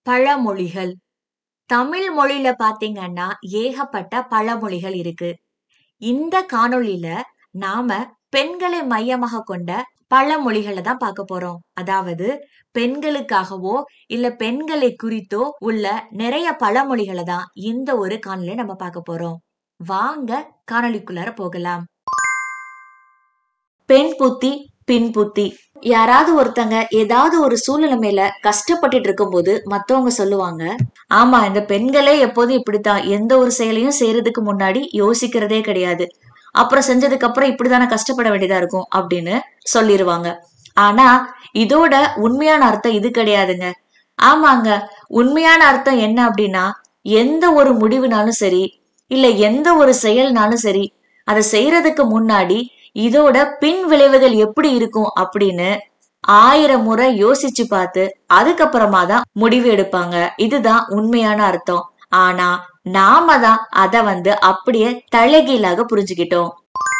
பழமொழிகள் தமிழ் மொழியில பாத்தீங்கன்னா ஏகப்பட்ட பழமொழிகள் இருக்கு இந்த காணொளியில நாம பெண்களை மையமாக கொண்ட பழமொழிகளை தான் பார்க்க போறோம் அதாவது பெண்களுக்காகவோ இல்ல பெண்களை குறித்தோ உள்ள நிறைய பழமொழிகளை தான் இந்த ஒரு காணொளியில நம்ம பார்க்க போறோம் வாங்க காணொளிக்குள்ளார போகலாம் பெண் புத்தி பின் புத்தி யாராவது ஒருத்தங்க ஏதாவது ஒரு சூழ்நிலைமையில கஷ்டப்பட்டுட்டு இருக்கும்போது மத்தவங்க சொல்லுவாங்க ஆமா இந்த பெண்களே எப்போதும் இப்படித்தான் எந்த ஒரு செயலையும் செய்யறதுக்கு முன்னாடி யோசிக்கிறதே கிடையாது அப்புறம் செஞ்சதுக்கு அப்புறம் இப்படித்தானே கஷ்டப்பட வேண்டியதா இருக்கும் அப்படின்னு சொல்லிருவாங்க ஆனா இதோட உண்மையான அர்த்தம் இது கிடையாதுங்க ஆமாங்க உண்மையான அர்த்தம் என்ன அப்படின்னா எந்த ஒரு முடிவுனாலும் சரி இல்ல எந்த ஒரு செயல்னாலும் சரி அதை செய்யறதுக்கு முன்னாடி இதோட பின் விளைவுகள் எப்படி இருக்கும் அப்படின்னு ஆயிரம் முறை யோசிச்சு பார்த்து அதுக்கப்புறமா தான் முடிவு எடுப்பாங்க இதுதான் உண்மையான அர்த்தம் ஆனா நாம தான் அத வந்து அப்படியே தலைகீழாக புரிஞ்சுக்கிட்டோம்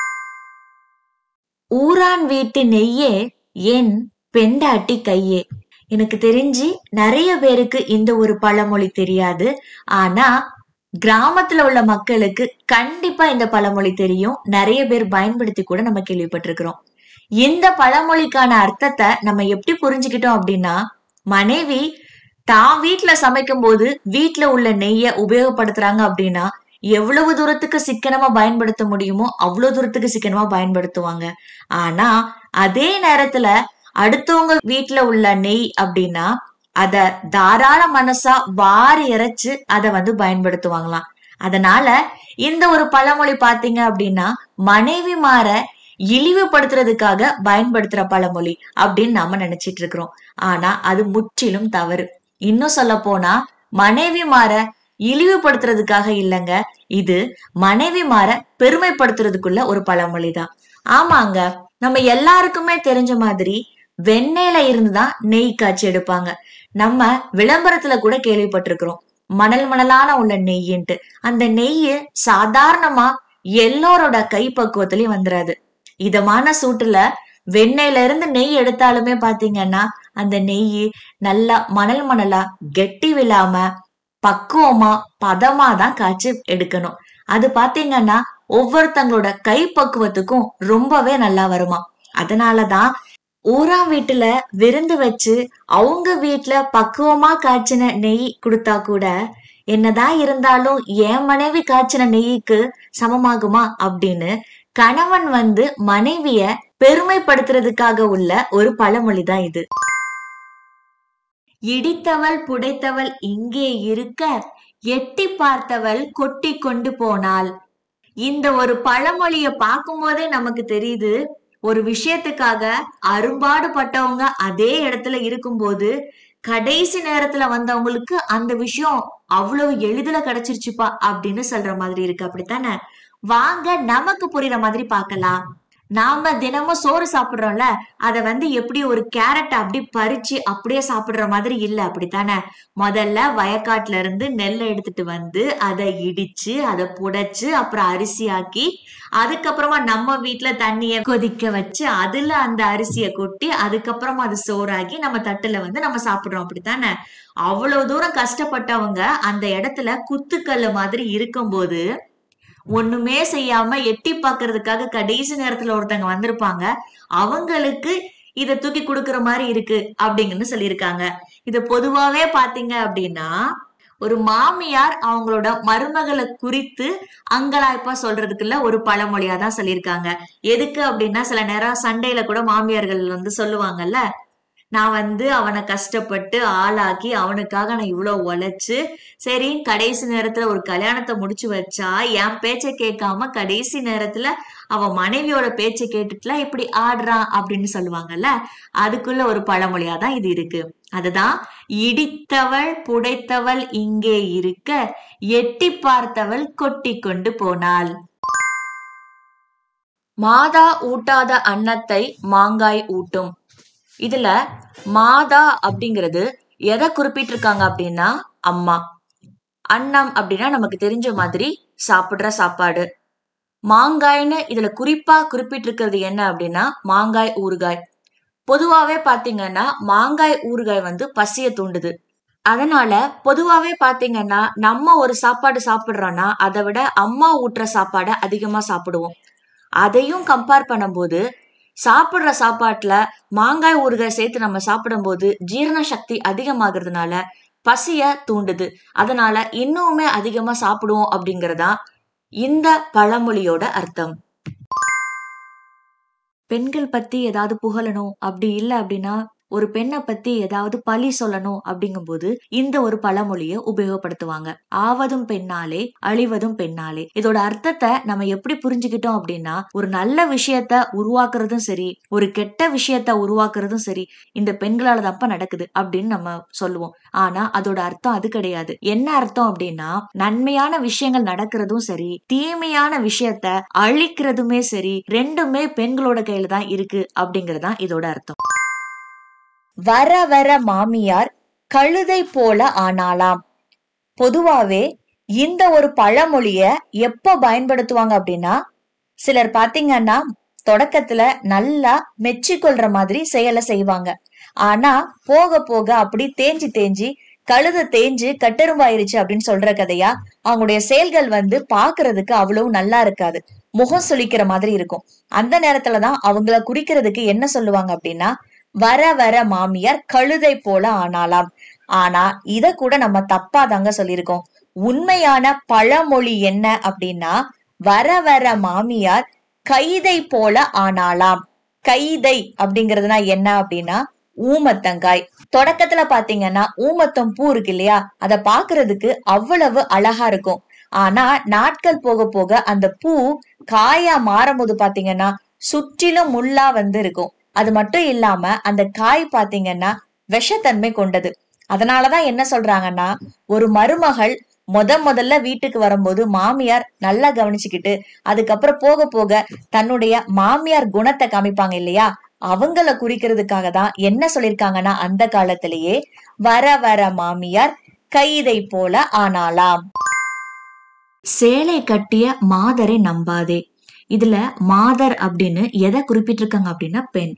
ஊரான் வீட்டு நெய்யே என் பெண்டாட்டி கையே எனக்கு தெரிஞ்சு நிறைய பேருக்கு இந்த ஒரு பழமொழி தெரியாது ஆனா கிராமத்துல உள்ள மக்களுக்கு கண்டிப்பா இந்த பழமொழி தெரியும் நிறைய பேர் பயன்படுத்தி கூட நம்ம கேள்விப்பட்டிருக்கிறோம் இந்த பழமொழிக்கான அர்த்தத்தை நம்ம எப்படி புரிஞ்சுக்கிட்டோம் அப்படின்னா மனைவி தான் வீட்டுல சமைக்கும் போது வீட்டுல உள்ள நெய்ய உபயோகப்படுத்துறாங்க அப்படின்னா எவ்வளவு தூரத்துக்கு சிக்கனமா பயன்படுத்த முடியுமோ அவ்வளவு தூரத்துக்கு சிக்கனமா பயன்படுத்துவாங்க ஆனா அதே நேரத்துல அடுத்தவங்க வீட்டுல உள்ள நெய் அப்படின்னா அத தாராள மனசா வாரி இறைச்சு அதை வந்து பயன்படுத்துவாங்களாம் அதனால இந்த ஒரு பழமொழி பாத்தீங்க அப்படின்னா மனைவி மாற இழிவுபடுத்துறதுக்காக பயன்படுத்துற பழமொழி அப்படின்னு நாம நினைச்சிட்டு இருக்கிறோம் ஆனா அது முற்றிலும் தவறு இன்னும் சொல்ல போனா மனைவி மாற இழிவுபடுத்துறதுக்காக இல்லைங்க இது மனைவி மாற பெருமைப்படுத்துறதுக்குள்ள ஒரு பழமொழி தான் ஆமாங்க நம்ம எல்லாருக்குமே தெரிஞ்ச மாதிரி வெண்ணெயில இருந்துதான் நெய் காய்ச்சி எடுப்பாங்க நம்ம விளம்பரத்துல கூட கேள்விப்பட்டிருக்கிறோம் மணல் மணலான உள்ள நெய்யின்ட்டு அந்த நெய் சாதாரணமா எல்லோரோட கைப்பக்குவத்திலயும் வந்துராது இதமான சூட்டுல வெண்ணெயில இருந்து நெய் எடுத்தாலுமே பாத்தீங்கன்னா அந்த நெய் நல்லா மணல் மணலா கெட்டி விழாம பக்குவமா பதமா தான் காய்ச்சி எடுக்கணும் அது பாத்தீங்கன்னா ஒவ்வொருத்தங்களோட கை பக்குவத்துக்கும் ரொம்பவே நல்லா வருமா அதனாலதான் ஊராம் வீட்டுல விருந்து வச்சு அவங்க வீட்டுல பக்குவமா காய்ச்சின நெய் கொடுத்தா கூட என்னதான் இருந்தாலும் என் மனைவி காய்ச்சின நெய்க்கு சமமாகுமா அப்படின்னு கணவன் வந்து மனைவிய பெருமைப்படுத்துறதுக்காக உள்ள ஒரு பழமொழி தான் இது இடித்தவள் புடைத்தவள் இங்கே இருக்க எட்டி பார்த்தவள் கொட்டி கொண்டு போனாள் இந்த ஒரு பழமொழிய பார்க்கும்போதே நமக்கு தெரியுது ஒரு விஷயத்துக்காக அரும்பாடுபட்டவங்க அதே இடத்துல இருக்கும்போது கடைசி நேரத்துல வந்தவங்களுக்கு அந்த விஷயம் அவ்வளவு எளிதில கிடைச்சிருச்சுப்பா அப்படின்னு சொல்ற மாதிரி இருக்கு அப்படித்தானே வாங்க நமக்கு புரியுற மாதிரி பார்க்கலாம் நாம தினமும் சோறு சாப்பிடுறோம்ல அத வந்து எப்படி ஒரு கேரட் அப்படி பறிச்சு அப்படியே சாப்பிடுற மாதிரி இல்ல அப்படித்தானே முதல்ல வயக்காட்டுல இருந்து நெல்லை எடுத்துட்டு வந்து அதை இடிச்சு அதை புடைச்சு அப்புறம் அரிசி ஆக்கி அதுக்கப்புறமா நம்ம வீட்டுல தண்ணிய கொதிக்க வச்சு அதுல அந்த அரிசியை கொட்டி அதுக்கப்புறமா அது சோறாகி நம்ம தட்டுல வந்து நம்ம சாப்பிடுறோம் அப்படித்தானே அவ்வளவு தூரம் கஷ்டப்பட்டவங்க அந்த இடத்துல குத்துக்கல்லு மாதிரி இருக்கும்போது ஒண்ணுமே செய்யாம எட்டி பாக்குறதுக்காக கடைசி நேரத்துல ஒருத்தங்க வந்திருப்பாங்க அவங்களுக்கு இத தூக்கி கொடுக்கற மாதிரி இருக்கு அப்படிங்கன்னு சொல்லியிருக்காங்க இத பொதுவாவே பாத்தீங்க அப்படின்னா ஒரு மாமியார் அவங்களோட மருமகளை குறித்து அங்கலாய்ப்பா சொல்றதுக்குள்ள ஒரு பழமொழியா தான் சொல்லியிருக்காங்க எதுக்கு அப்படின்னா சில நேரம் சண்டையில கூட மாமியார்கள் வந்து சொல்லுவாங்கல்ல நான் வந்து அவனை கஷ்டப்பட்டு ஆளாக்கி அவனுக்காக நான் இவ்வளவு உழைச்சு சரி கடைசி நேரத்துல ஒரு கல்யாணத்தை முடிச்சு வச்சா என் பேச்சை கேட்காம கடைசி நேரத்துல அவன் மனைவியோட பேச்சை கேட்டுட்டுலாம் இப்படி ஆடுறான் அப்படின்னு சொல்லுவாங்கல்ல அதுக்குள்ள ஒரு பழமொழியா தான் இது இருக்கு அதுதான் இடித்தவள் புடைத்தவள் இங்கே இருக்க எட்டி பார்த்தவள் கொட்டி கொண்டு போனாள் மாதா ஊட்டாத அன்னத்தை மாங்காய் ஊட்டும் இதுல மாதா அப்படிங்கிறது எதை குறிப்பிட்டிருக்காங்க அப்படின்னா அம்மா அன்னம் அப்படின்னா நமக்கு தெரிஞ்ச மாதிரி சாப்பிடுற சாப்பாடு மாங்காய்னு இதுல குறிப்பா குறிப்பிட்டிருக்கிறது என்ன அப்படின்னா மாங்காய் ஊறுகாய் பொதுவாவே பாத்தீங்கன்னா மாங்காய் ஊறுகாய் வந்து பசிய தூண்டுது அதனால பொதுவாவே பாத்தீங்கன்னா நம்ம ஒரு சாப்பாடு சாப்பிடுறோம்னா அதை விட அம்மா ஊட்டுற சாப்பாடை அதிகமா சாப்பிடுவோம் அதையும் கம்பேர் பண்ணும்போது சாப்பிடுற சாப்பாட்டுல மாங்காய் ஊறுகாய் சேர்த்து நம்ம சாப்பிடும்போது ஜீரண சக்தி அதிகமாகிறதுனால பசிய தூண்டுது அதனால இன்னுமே அதிகமா சாப்பிடுவோம் அப்படிங்கறதா இந்த பழமொழியோட அர்த்தம் பெண்கள் பத்தி ஏதாவது புகழணும் அப்படி இல்ல அப்படின்னா ஒரு பெண்ணை பத்தி ஏதாவது பழி சொல்லணும் அப்படிங்கும்போது இந்த ஒரு பழமொழியை உபயோகப்படுத்துவாங்க ஆவதும் பெண்ணாலே அழிவதும் பெண்ணாலே இதோட அர்த்தத்தை நம்ம எப்படி புரிஞ்சுக்கிட்டோம் அப்படின்னா ஒரு நல்ல விஷயத்த உருவாக்குறதும் சரி ஒரு கெட்ட விஷயத்த உருவாக்குறதும் சரி இந்த பெண்களால தப்ப நடக்குது அப்படின்னு நம்ம சொல்லுவோம் ஆனா அதோட அர்த்தம் அது கிடையாது என்ன அர்த்தம் அப்படின்னா நன்மையான விஷயங்கள் நடக்கிறதும் சரி தீமையான விஷயத்த அழிக்கிறதுமே சரி ரெண்டுமே பெண்களோட கையில தான் இருக்கு அப்படிங்கறதுதான் இதோட அர்த்தம் வர வர மாமியார் கழுதை போல ஆனாலாம் பொதுவாவே இந்த ஒரு பழமொழிய எப்ப பயன்படுத்துவாங்க அப்படின்னா சிலர் பாத்தீங்கன்னா தொடக்கத்துல நல்லா மெச்சிக்கொள்ற மாதிரி செயலை செய்வாங்க ஆனா போக போக அப்படி தேஞ்சு தேஞ்சு கழுத தேஞ்சு கட்டெரும்பாயிருச்சு அப்படின்னு சொல்ற கதையா அவங்களுடைய செயல்கள் வந்து பாக்குறதுக்கு அவ்வளவு நல்லா இருக்காது முகம் சுளிக்கிற மாதிரி இருக்கும் அந்த நேரத்துலதான் அவங்கள குறிக்கிறதுக்கு என்ன சொல்லுவாங்க அப்படின்னா வர வர மாமியார் கழுதை போல ஆனாலாம் ஆனா இத கூட நம்ம தப்பா தாங்க சொல்லியிருக்கோம் உண்மையான பழமொழி என்ன அப்படின்னா வர வர மாமியார் கைதை போல ஆனாலாம் கைதை அப்படிங்கறதுனா என்ன அப்படின்னா ஊமத்தங்காய் தொடக்கத்துல பாத்தீங்கன்னா ஊமத்தம் பூ இருக்கு இல்லையா அத பாக்குறதுக்கு அவ்வளவு அழகா இருக்கும் ஆனா நாட்கள் போக போக அந்த பூ காயா மாறும்போது பாத்தீங்கன்னா சுற்றிலும் முள்ளா வந்து இருக்கும் அது மட்டும் இல்லாம அந்த காய் பாத்தீங்கன்னா விஷத்தன்மை கொண்டது அதனாலதான் என்ன சொல்றாங்கன்னா ஒரு மருமகள் முத முதல்ல வீட்டுக்கு வரும்போது மாமியார் நல்லா கவனிச்சுக்கிட்டு அதுக்கப்புறம் போக போக தன்னுடைய மாமியார் குணத்தை காமிப்பாங்க இல்லையா அவங்கள குறிக்கிறதுக்காக தான் என்ன சொல்லிருக்காங்கன்னா அந்த காலத்திலேயே வர வர மாமியார் கைதை போல ஆனாலாம் சேலை கட்டிய மாதரை நம்பாதே இதுல மாதர் அப்படின்னு எதை குறிப்பிட்டிருக்காங்க அப்படின்னா பெண்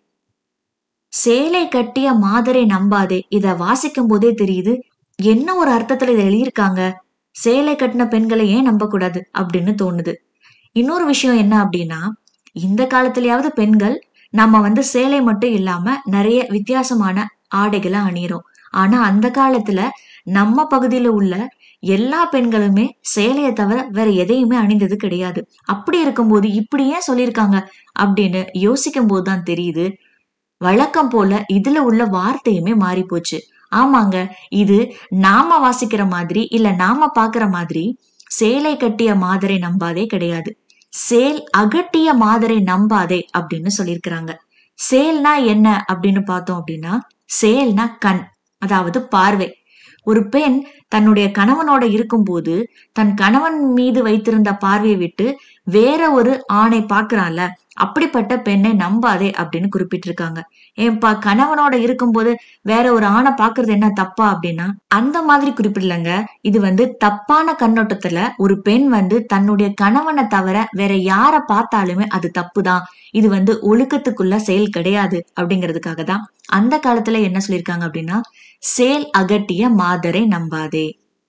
சேலை கட்டிய மாதரை நம்பாதே இத வாசிக்கும் போதே தெரியுது என்ன ஒரு அர்த்தத்துல இதை எழுதியிருக்காங்க சேலை கட்டின பெண்களை ஏன் நம்ப கூடாது அப்படின்னு தோணுது இன்னொரு விஷயம் என்ன அப்படின்னா இந்த காலத்திலயாவது பெண்கள் நம்ம வந்து சேலை மட்டும் இல்லாம நிறைய வித்தியாசமான ஆடைகளை அணியிறோம் ஆனா அந்த காலத்துல நம்ம பகுதியில உள்ள எல்லா பெண்களுமே சேலையை தவிர வேற எதையுமே அணிந்தது கிடையாது அப்படி இருக்கும்போது இப்படி ஏன் சொல்லியிருக்காங்க அப்படின்னு யோசிக்கும் போதுதான் தெரியுது வழக்கம் போல இதுல உள்ள வார்த்தையுமே மாறி போச்சு ஆமாங்க இது நாம வாசிக்கிற மாதிரி இல்ல நாம பாக்குற மாதிரி சேலை கட்டிய மாதரை நம்பாதே கிடையாது சேல் அகட்டிய மாதரை நம்பாதே அப்படின்னு சொல்லியிருக்கிறாங்க சேல்னா என்ன அப்படின்னு பார்த்தோம் அப்படின்னா சேல்னா கண் அதாவது பார்வை ஒரு பெண் தன்னுடைய கணவனோட இருக்கும்போது தன் கணவன் மீது வைத்திருந்த பார்வையை விட்டு வேற ஒரு ஆணை பாக்குறான்ல அப்படிப்பட்ட பெண்ணை நம்பாதே அப்படின்னு குறிப்பிட்டிருக்காங்க ஏன்பா கணவனோட இருக்கும்போது வேற ஒரு ஆணை பாக்குறது என்ன தப்பா அப்படின்னா அந்த மாதிரி குறிப்பிடலங்க இது வந்து தப்பான கண்ணோட்டத்துல ஒரு பெண் வந்து தன்னுடைய கணவனை தவிர வேற யார பார்த்தாலுமே அது தப்பு தான் இது வந்து ஒழுக்கத்துக்குள்ள செயல் கிடையாது அப்படிங்கிறதுக்காக தான் அந்த காலத்துல என்ன சொல்லியிருக்காங்க அப்படின்னா சேல் அகட்டிய மாதரை நம்பாதே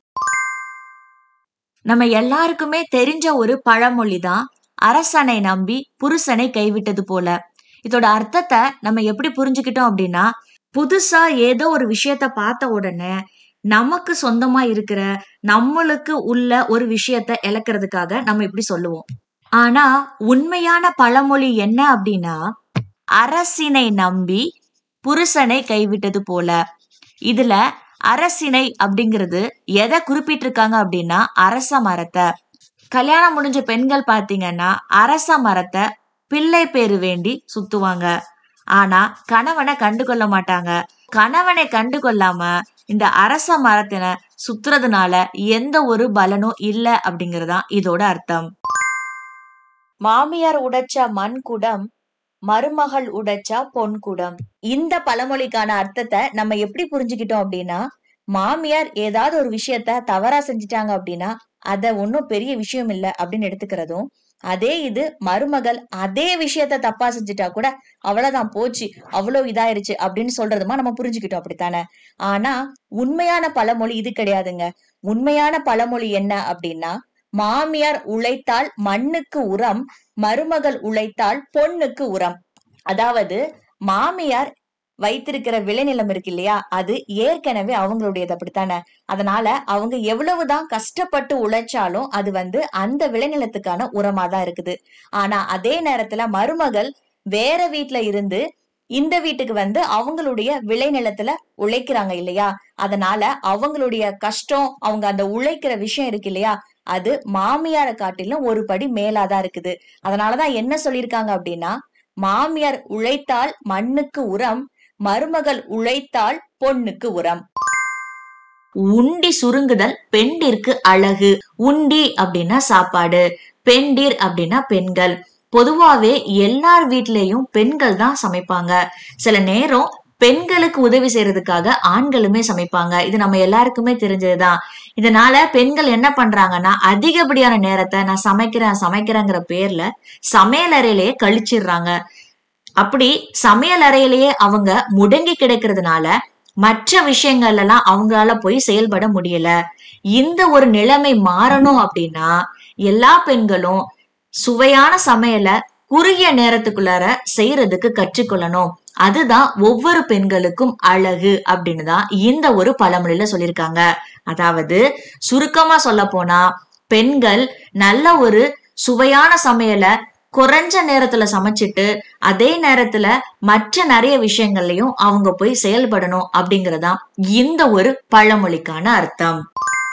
நம்ம எல்லாருக்குமே தெரிஞ்ச ஒரு பழமொழி தான் அரசனை நம்பி புருஷனை கைவிட்டது போல இதோட அர்த்தத்தை நம்ம எப்படி புரிஞ்சுக்கிட்டோம் அப்படின்னா புதுசா ஏதோ ஒரு விஷயத்த பார்த்த உடனே நமக்கு சொந்தமா இருக்கிற நம்மளுக்கு உள்ள ஒரு விஷயத்த இழக்கிறதுக்காக நம்ம இப்படி சொல்லுவோம் ஆனா உண்மையான பழமொழி என்ன அப்படின்னா அரசினை நம்பி புருஷனை கைவிட்டது போல இதுல அரசினை அப்படிங்கிறது எதை குறிப்பிட்டிருக்காங்க அப்படின்னா அரச மரத்தை கல்யாணம் முடிஞ்ச பெண்கள் பாத்தீங்கன்னா அரச மரத்தை பிள்ளை பேரு வேண்டி சுத்துவாங்க ஆனா கணவனை கண்டுகொள்ள மாட்டாங்க கணவனை கண்டுகொள்ளாம இந்த அரச மரத்தினை சுத்துறதுனால எந்த ஒரு பலனும் இல்ல அப்படிங்கறதுதான் இதோட அர்த்தம் மாமியார் உடைச்ச மண் குடம் மருமகள் உடைச்சா பொன் குடம் இந்த பழமொழிக்கான அர்த்தத்தை நம்ம எப்படி புரிஞ்சுக்கிட்டோம் அப்படின்னா மாமியார் ஏதாவது ஒரு விஷயத்த தவறா செஞ்சுட்டாங்க அப்படின்னா அத ஒன்னும் பெரிய விஷயம் இல்ல அப்படின்னு எடுத்துக்கிறதும் அதே இது மருமகள் அதே விஷயத்த தப்பா செஞ்சுட்டா கூட அவ்வளவுதான் போச்சு அவ்வளவு இதாயிருச்சு அப்படின்னு சொல்றதுமா நம்ம புரிஞ்சுக்கிட்டோம் அப்படித்தானே ஆனா உண்மையான பழமொழி இது கிடையாதுங்க உண்மையான பழமொழி என்ன அப்படின்னா மாமியார் உழைத்தால் மண்ணுக்கு உரம் மருமகள் உழைத்தால் பொண்ணுக்கு உரம் அதாவது மாமியார் வைத்திருக்கிற விளைநிலம் இருக்கு இல்லையா அது ஏற்கனவே அவங்களுடையது அப்படித்தானே அதனால அவங்க எவ்வளவுதான் கஷ்டப்பட்டு உழைச்சாலும் அது வந்து அந்த விளைநிலத்துக்கான உரமா தான் இருக்குது ஆனா அதே நேரத்துல மருமகள் வேற வீட்ல இருந்து இந்த வீட்டுக்கு வந்து அவங்களுடைய விளைநிலத்துல உழைக்கிறாங்க இல்லையா அதனால அவங்களுடைய கஷ்டம் அவங்க அந்த உழைக்கிற விஷயம் இருக்கு இல்லையா அது மாமியாரை காட்டிலும் ஒரு படி மேலாதான் இருக்குது அதனாலதான் என்ன சொல்லியிருக்காங்க அப்படின்னா மாமியார் உழைத்தால் மண்ணுக்கு உரம் மருமகள் உழைத்தால் பொண்ணுக்கு உரம் உண்டி சுருங்குதல் பெண்டிற்கு அழகு உண்டி அப்படின்னா சாப்பாடு பெண்டிர் அப்படின்னா பெண்கள் பொதுவாவே எல்லார் வீட்லயும் பெண்கள் தான் சமைப்பாங்க சில நேரம் பெண்களுக்கு உதவி செய்யறதுக்காக ஆண்களுமே சமைப்பாங்க இது நம்ம எல்லாருக்குமே தெரிஞ்சதுதான் இதனால பெண்கள் என்ன பண்றாங்கன்னா அதிகப்படியான நேரத்தை நான் சமைக்கிறேன் சமைக்கிறேங்கிற பேர்ல சமையல் அறையிலேயே கழிச்சிடுறாங்க அப்படி சமையல் அறையிலேயே அவங்க முடங்கி கிடக்கிறதுனால மற்ற விஷயங்கள்ல எல்லாம் அவங்களால போய் செயல்பட முடியல இந்த ஒரு நிலைமை மாறணும் அப்படின்னா எல்லா பெண்களும் சுவையான சமையலை குறுகிய நேரத்துக்குள்ளார செய்யறதுக்கு கற்றுக்கொள்ளணும் அதுதான் ஒவ்வொரு பெண்களுக்கும் அழகு அப்படின்னு தான் இந்த ஒரு பழமொழியில சொல்லியிருக்காங்க அதாவது சுருக்கமா சொல்ல போனா பெண்கள் நல்ல ஒரு சுவையான சமையலை குறைஞ்ச நேரத்துல சமைச்சிட்டு அதே நேரத்துல மற்ற நிறைய விஷயங்கள்லயும் அவங்க போய் செயல்படணும் அப்படிங்கறதான் இந்த ஒரு பழமொழிக்கான அர்த்தம்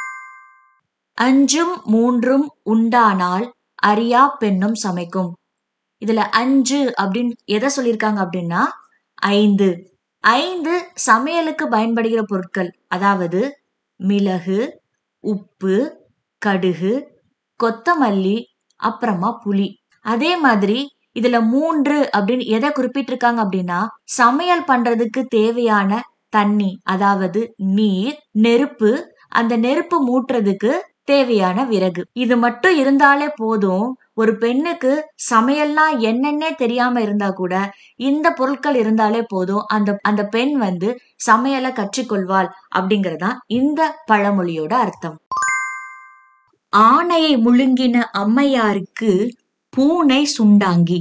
அஞ்சும் மூன்றும் உண்டானால் அறியா பெண்ணும் சமைக்கும் இதுல அஞ்சு அப்படின்னு எதை சொல்லியிருக்காங்க அப்படின்னா ஐந்து ஐந்து சமையலுக்கு பயன்படுகிற பொருட்கள் அதாவது மிளகு உப்பு கடுகு கொத்தமல்லி அப்புறமா புளி அதே மாதிரி இதுல மூன்று அப்படின்னு எதை குறிப்பிட்டிருக்காங்க அப்படின்னா சமையல் பண்றதுக்கு தேவையான தண்ணி அதாவது நீர் நெருப்பு அந்த நெருப்பு மூட்டுறதுக்கு தேவையான விறகு இது மட்டும் இருந்தாலே போதும் ஒரு பெண்ணுக்கு சமையல்லாம் என்னன்னே தெரியாம இருந்தா கூட இந்த பொருட்கள் இருந்தாலே போதும் அந்த அந்த பெண் வந்து சமையலை கற்றுக்கொள்வாள் அப்படிங்கறதான் இந்த பழமொழியோட அர்த்தம் ஆணையை முழுங்கின அம்மையாருக்கு பூனை சுண்டாங்கி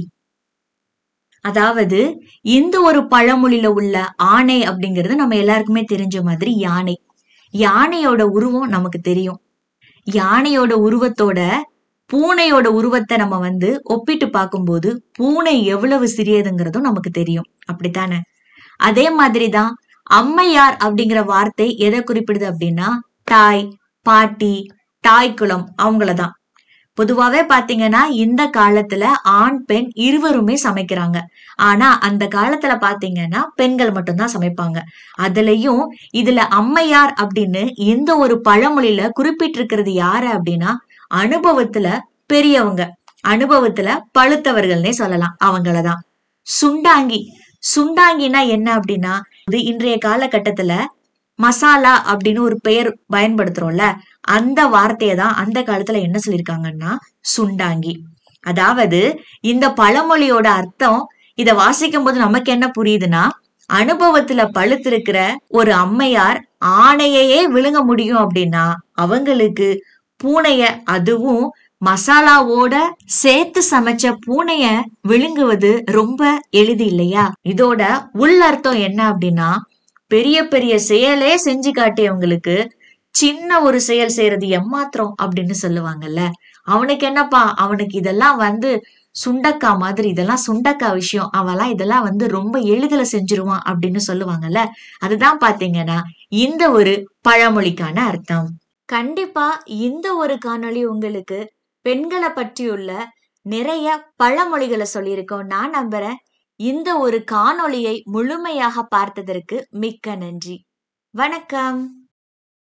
அதாவது இந்த ஒரு பழமொழியில உள்ள ஆணை அப்படிங்கிறது நம்ம எல்லாருக்குமே தெரிஞ்ச மாதிரி யானை யானையோட உருவம் நமக்கு தெரியும் யானையோட உருவத்தோட பூனையோட உருவத்தை நம்ம வந்து ஒப்பிட்டு பார்க்கும்போது பூனை எவ்வளவு சிறியதுங்கிறதும் நமக்கு தெரியும் அப்படித்தானே அதே மாதிரிதான் அம்மையார் அப்படிங்கிற வார்த்தை எதை குறிப்பிடுது அப்படின்னா தாய் பாட்டி தாய்க்குளம் அவங்களதான் பொதுவாவே பாத்தீங்கன்னா இந்த காலத்துல ஆண் பெண் இருவருமே சமைக்கிறாங்க ஆனா அந்த காலத்துல பாத்தீங்கன்னா பெண்கள் மட்டும்தான் சமைப்பாங்க அதுலயும் இதுல அம்மையார் அப்படின்னு இந்த ஒரு பழமொழியில குறிப்பிட்டிருக்கிறது யாரு அப்படின்னா அனுபவத்துல பெரியவங்க அனுபவத்துல பழுத்தவர்கள்னே சொல்லலாம் அவங்களதான் சுண்டாங்கி சுண்டாங்கினா என்ன அப்படின்னா இது இன்றைய காலகட்டத்துல மசாலா அப்படின்னு ஒரு பெயர் பயன்படுத்துறோம்ல அந்த வார்த்தையை தான் அந்த காலத்துல என்ன சொல்லியிருக்காங்கன்னா சுண்டாங்கி அதாவது இந்த பழமொழியோட அர்த்தம் இத வாசிக்கும் போது நமக்கு என்ன புரியுதுன்னா அனுபவத்துல பழுத்திருக்கிற ஒரு அம்மையார் ஆணையையே விழுங்க முடியும் அப்படின்னா அவங்களுக்கு பூனைய அதுவும் மசாலாவோட சேர்த்து சமைச்ச பூனைய விழுங்குவது ரொம்ப எளிது இல்லையா இதோட உள்ளர்த்தம் என்ன அப்படின்னா பெரிய பெரிய செயலே செஞ்சு காட்டியவங்களுக்கு சின்ன ஒரு செயல் செய்யறது எம்மாத்திரம் அப்படின்னு சொல்லுவாங்கல்ல அவனுக்கு என்னப்பா அவனுக்கு இதெல்லாம் வந்து சுண்டக்கா மாதிரி இதெல்லாம் சுண்டக்கா விஷயம் அவெல்லாம் இதெல்லாம் வந்து ரொம்ப எளிதில செஞ்சிருவான் அப்படின்னு சொல்லுவாங்கல்ல அதுதான் பாத்தீங்கன்னா இந்த ஒரு பழமொழிக்கான அர்த்தம் கண்டிப்பா இந்த ஒரு காணொளி உங்களுக்கு பெண்களை பற்றியுள்ள நிறைய பழமொழிகளை சொல்லியிருக்கோம் நான் நம்புறேன் இந்த ஒரு காணொளியை முழுமையாக பார்த்ததற்கு மிக்க நன்றி வணக்கம்